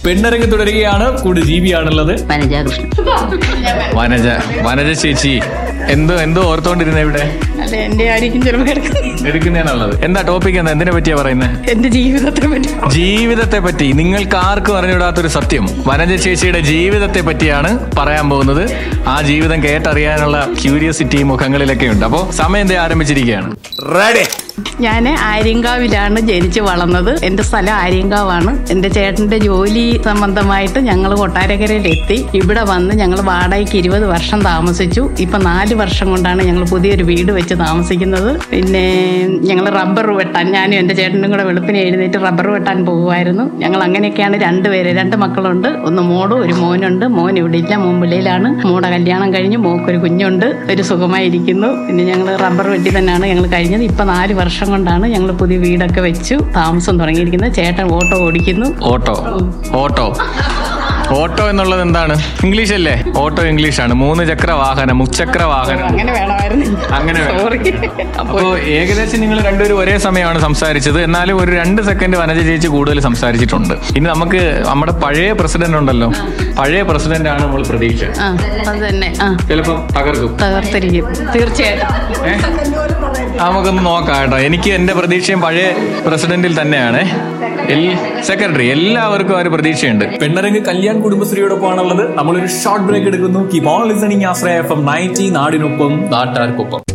പെണ്ണരങ്ങ് തുടരുകയാണ് കൂടെ ജീവിയാണുള്ളത് വനജാകൃഷ്ണൻ വനജ വനജ ചേച്ചി എന്തോ എന്തോ ഓർത്തോണ്ടിരുന്ന ഇവിടെ അല്ല എന്റെ ആയിരിക്കും ചിലപ്പോൾ കിടക്കുന്നത് എടുക്കുന്നതിനുള്ളത് എന്താ ടോപ്പിക് എന്താ എന്തിനെ പറ്റിയാ പറയുന്നത് എന്റെ ജീവിതത്തെ പറ്റി ജീവിതത്തെ പറ്റി നിങ്ങൾക്ക് ആർക്കും അറിഞ്ഞുകൂടാത്തൊരു സത്യം വനജ ചേച്ചിയുടെ ജീവിതത്തെ പറ്റിയാണ് പറയാൻ പോകുന്നത് ആ ജീവിതം കേട്ടറിയാനുള്ള ക്യൂരിയോസിറ്റി മുഖങ്ങളിലൊക്കെ ഉണ്ട് അപ്പോൾ സമയം എന്തേ ആരംഭിച്ചിരിക്കുകയാണ് ഞാൻ ആര്യങ്കാവിലാണ് ജനിച്ചു വളർന്നത് എന്റെ സ്ഥലം ആര്യങ്കാവാണ് എന്റെ ചേട്ടന്റെ ജോലി സംബന്ധമായിട്ട് ഞങ്ങൾ കൊട്ടാരക്കരയിൽ എത്തി ഇവിടെ വന്ന് ഞങ്ങൾ വാടകയ്ക്ക് ഇരുപത് വർഷം താമസിച്ചു ഇപ്പൊ നാല് വർഷം കൊണ്ടാണ് ഞങ്ങൾ പുതിയൊരു വീട് വെച്ച് താമസിക്കുന്നത് പിന്നെ ഞങ്ങൾ റബ്ബർ വെട്ടാൻ ഞാനും എന്റെ ചേട്ടനും കൂടെ വെളുപ്പിനെ എഴുന്നേറ്റ് റബ്ബർ വെട്ടാൻ പോകുമായിരുന്നു ഞങ്ങൾ അങ്ങനെയൊക്കെയാണ് രണ്ടുപേര് രണ്ട് മക്കളുണ്ട് ഒന്ന് മോളും ഒരു മോനുണ്ട് മോൻ ഇവിടെ ഇല്ല മോൻ വെളിയിലാണ് മോടെ കല്യാണം കഴിഞ്ഞ് മോക്കൊരു കുഞ്ഞുണ്ട് ഒരു സുഖമായിരിക്കുന്നു പിന്നെ ഞങ്ങൾ റബ്ബർ വെട്ടി തന്നെയാണ് ഞങ്ങൾ കഴിഞ്ഞത് ഇപ്പൊ നാല് വർഷം കൊണ്ടാണ് ഞങ്ങൾ പുതിയ വീടൊക്കെ വെച്ചു താമസം തുടങ്ങിയിരിക്കുന്നത് ചേട്ടൻ ഓട്ടോ ഓടിക്കുന്നു ഓട്ടോ ഓട്ടോ ഓട്ടോ എന്നുള്ളത് എന്താണ് ഇംഗ്ലീഷ് അല്ലേ ഓട്ടോ ഇംഗ്ലീഷ് ആണ് മൂന്ന് ചക്ര വാഹനം മുച്ചക്ര വാഹനം അങ്ങനെ വേണമായിരുന്നു അങ്ങനെ വേണം. സോറി അപ്പോ ഏകദേശം നിങ്ങൾ രണ്ടുപേരും ഒരേ സമയമാണ് സംസാരിച്ചത് എന്നാലും ഒരു രണ്ട് സെക്കൻഡ് വനജ ചേച്ചി കൂടുതൽ സംസാരിച്ചിട്ടുണ്ട് ഇനി നമുക്ക് നമ്മുടെ പഴയ പ്രസിഡന്റ് ഉണ്ടല്ലോ പഴയ പ്രസിഡന്റ് ആണ് നമ്മൾ പ്രതീക്ഷ ആ അത് തന്നെ ആ ചിലപ്പം തകർക്കും തകർത്തിരിക്കും തീർച്ചയായിട്ടും ഏ? നമുക്കൊന്ന് നോക്കാം കേട്ടോ എനിക്ക് എന്റെ പ്രതീക്ഷയും പഴയ പ്രസിഡന്റിൽ തന്നെയാണ് സെക്രട്ടറി എല്ലാവർക്കും ആ ഒരു പ്രതീക്ഷയുണ്ട് പെണ്ണരങ്ങ് കല്യാൺ കുടുംബശ്രീയോടൊപ്പമാണുള്ളത് നമ്മളൊരു ഷോർട്ട് ബ്രേക്ക് എടുക്കുന്നു keep on listening Ashraya F M ninety നാടിനൊപ്പം നാട്ടാർക്കൊപ്പം